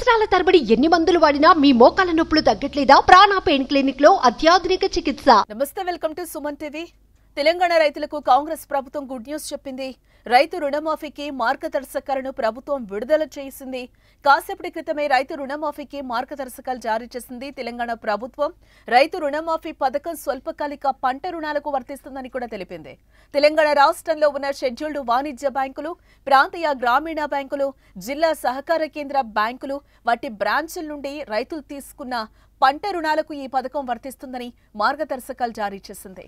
సంవత్సరాల తరబడి ఎన్ని మందులు వాడినా మీ మోకాల నొప్పులు తగ్గట్లేదా ప్రాణ పెయిన్ క్లినిక్ లో అత్యాధునిక చికిత్స నమస్తే welcome to Suman TV Telangana రైతులకు కాంగ్రెస్ ప్రభుత్వం గుడ్ న్యూస్ చెప్పింది రైతు రుణమాఫీకి మార్గదర్శకాలను ప్రభుత్వం విడుదల చేసింది కాసేపటి క్రితమే రైతు రుణమాఫీకి మార్గదర్శకాలు జారీ చేసింది తెలంగాణ ప్రభుత్వం రైతు రుణమాఫీ పథకం స్వల్పకాలిక పంట రుణాలకు వర్తిస్తుందని కూడా తెలిపింది తెలంగాణ రాష్ట్రంలో ఉన్న షెడ్యూల్డ్ వాణిజ్య బ్యాంకులు ప్రాంతీయ గ్రామీణ బ్యాంకులు జిల్లా సహకార కేంద్ర బ్యాంకులు వాటి బ్రాంచుల నుండి రైతులు తీసుకున్న పంట రుణాలకు ఈ పథకం వర్తిస్తుందని మార్గదర్శకాలు జారీ చేసింది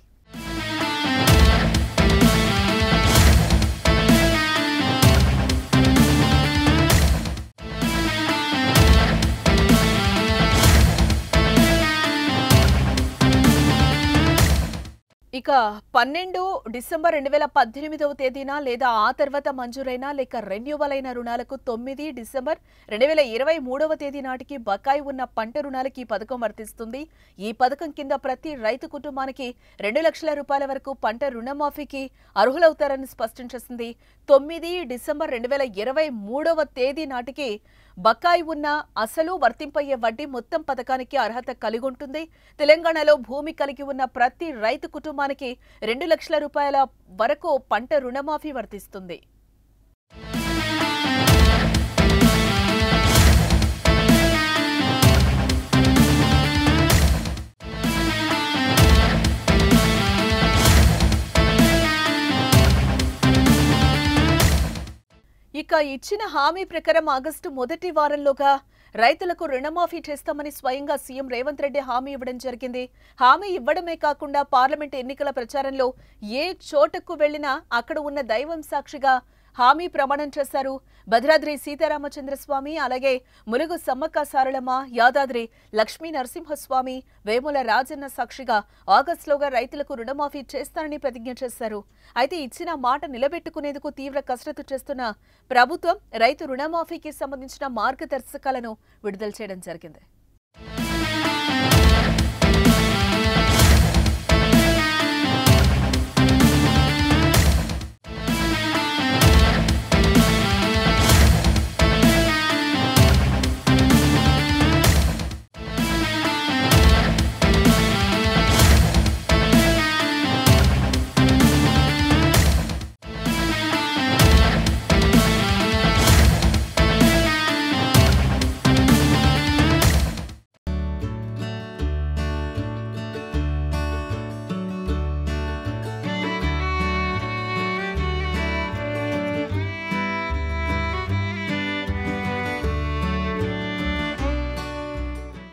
ఇక పన్నెండు డిసెంబర్ రెండు వేల పద్దెనిమిదవ తేదీన లేదా ఆ తర్వాత మంజూరైన లేక రెన్యువల్ అయిన రుణాలకు తొమ్మిది డిసెంబర్ రెండు వేల ఇరవై మూడవ తేదీ నాటికి బకాయి ఉన్న పంట రుణాలకి ఈ పథకం వర్తిస్తుంది ఈ పథకం కింద ప్రతి రైతు కుటుంబానికి రెండు లక్షల రూపాయల వరకు పంట రుణమాఫీకి అర్హులవుతారని స్పష్టం చేసింది తొమ్మిది డిసెంబర్ రెండు వేల ఇరవై మూడవ తేదీ నాటికి బకాయి ఉన్న అసలు వర్తింపయ్యే వడ్డీ మొత్తం పథకానికి అర్హత కలిగి ఉంటుంది తెలంగాణలో భూమి కలిగి ఉన్న ప్రతి రైతు కుటుంబానికి రెండు లక్షల రూపాయల వరకు పంట రుణమాఫీ వర్తిస్తుంది ఇక ఇచ్చిన హామీ ప్రకారం ఆగస్టు మొదటి వారంలోగా రైతులకు రుణమాఫీ చేస్తామని స్వయంగా సీఎం రేవంత్ రెడ్డి హామీ ఇవ్వడం జరిగింది హామీ ఇవ్వడమే కాకుండా పార్లమెంట్ ఎన్నికల ప్రచారంలో ఏ చోటకు వెళ్లినా అక్కడ ఉన్న దైవం సాక్షిగా హామీ ప్రమాణం చేశారు భద్రాద్రి సీతారామచంద్రస్వామి అలాగే ములుగు సమ్మక్క సారళమ్మ యాదాద్రి లక్ష్మీ నరసింహస్వామి వేముల రాజన్న సాక్షిగా ఆగస్టులోగా రైతులకు రుణమాఫీ చేస్తానని ప్రతిజ్ఞ చేశారు అయితే ఇచ్చిన మాట నిలబెట్టుకునేందుకు తీవ్ర కసరత్తు చేస్తున్న ప్రభుత్వం రైతు రుణమాఫీకి సంబంధించిన మార్గదర్శకాలను విడుదల చేయడం జరిగింది